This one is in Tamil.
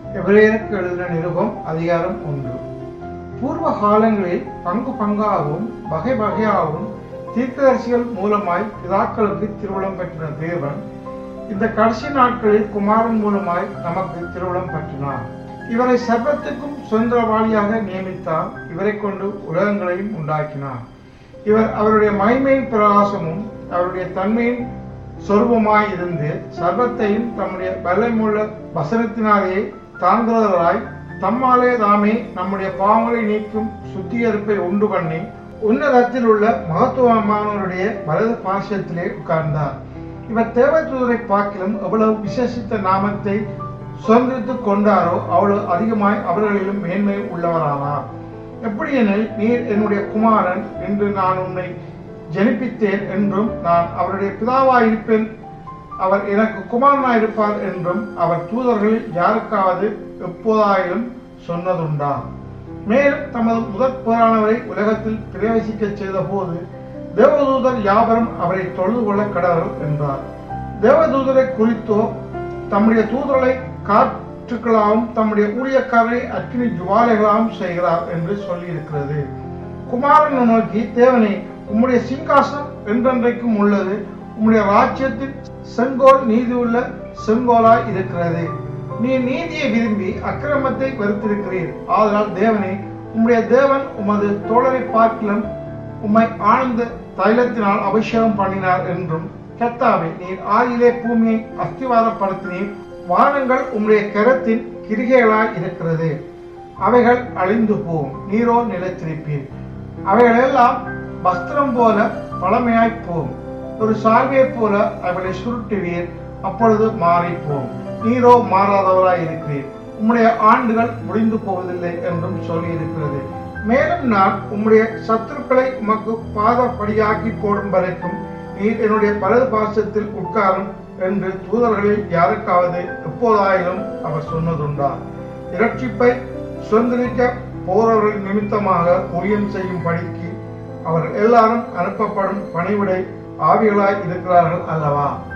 எபிரேயருக்கு எழுதின நிருபம் அதிகாரம் ஒன்று பூர்வ காலங்களில் பங்கு பங்காகவும் வகை வகையாகவும் தீர்க்கதரிசிகள் மூலமாய் பிதாக்களுக்கு திருவுளம் பெற்ற தேவன் இந்த கடைசி நாட்களில் குமாரன் மூலமாய் நமக்கு திருவுளம் பற்றினார் இவரை சர்வத்துக்கும் சுதந்திரவாளியாக நியமித்தார் இவரை கொண்டு உலகங்களையும் உண்டாக்கினார் இவர் அவருடைய மகிமையின் பிரகாசமும் அவருடைய தன்மையின் சொருபமாய் இருந்து சர்வத்தையும் தம்முடைய பலமுள்ள வசனத்தினாலே தாங்குகிறவராய் தம்மாலே தாமே நம்முடைய பாவங்களை நீக்கும் சுத்திகரிப்பை உண்டு பண்ணி உன்னதத்தில் உள்ள மகத்துவமானவருடைய வலது பாசியத்திலே உட்கார்ந்தார் இவர் தேவதூதரை பார்க்கிலும் எவ்வளவு விசேஷித்த நாமத்தை சுதந்திரித்துக் கொண்டாரோ அவ்வளவு அதிகமாய் அவர்களிலும் மேன்மை உள்ளவரானார் எப்படியெனில் நீர் என்னுடைய குமாரன் என்று நான் உன்னை ஜனிப்பித்தேன் என்றும் நான் அவருடைய பிதாவாயிருப்பேன் அவர் எனக்கு குமாரனாயிருப்பார் என்றும் அவர் தூதர்களில் யாருக்காவது எப்போதாயிலும் சொன்னதுண்டா மேலும் தமது முதற் போரானவரை உலகத்தில் பிரவேசிக்க செய்த போது தேவதூதர் யாவரும் அவரை தொழுது கொள்ள கடவர் என்றார் தேவதூதரை குறித்தோ தம்முடைய தூதர்களை காற்றுக்களாகவும் தம்முடைய ஊழியக்காரரை அக்கினி ஜுவாலைகளாகவும் செய்கிறார் என்று சொல்லியிருக்கிறது குமாரனை நோக்கி தேவனே உம்முடைய சிங்காசனம் என்றென்றைக்கும் உள்ளது உம்முடைய ராஜ்யத்தின் செங்கோல் நீதி உள்ள செங்கோலாய் இருக்கிறது நீ நீதியை விரும்பி அக்கிரமத்தை வெறுத்திருக்கிறீர் ஆதலால் தேவனே உம்முடைய தேவன் உமது தோழரை பார்க்கிலும் உம்மை ஆனந்த தைலத்தினால் அபிஷேகம் பண்ணினார் என்றும் கத்தாவே நீர் ஆதியிலே பூமியை அஸ்திவாரப்படுத்தினீர் வானங்கள் உம்முடைய கரத்தின் கிரிகைகளாய் இருக்கிறது அவைகள் அழிந்து போகும் நீரோ நிலைத்திருப்பீர் அவைகளெல்லாம் வஸ்திரம் போல பழமையாய் போகும் ஒரு சால்வையைப் போல அவைகளை சுருட்டுவீர் அப்பொழுது மாறி போகும் நீரோ மாறாதவராய் இருக்கிறீர் உம்முடைய ஆண்டுகள் முடிந்து போவதில்லை என்றும் சொல்லி இருக்கிறது மேலும் நான் உம்முடைய சத்துருக்களை உமக்கு பாதப்படியாக்கி போடும் வரைக்கும் நீர் என்னுடைய வலது பாசத்தில் உட்காரும் என்று தூதர்களில் யாருக்காவது எப்போதாயிலும் அவர் சொன்னதுண்டா இரட்சிப்பை சுதந்திரிக்க போறவர்கள் நிமித்தமாக ஊழியம் செய்யும் படிக்கு அவர் எல்லாரும் அனுப்பப்படும் பணிவிடை ஆவிகளாய் இருக்கிறார்கள் அல்லவா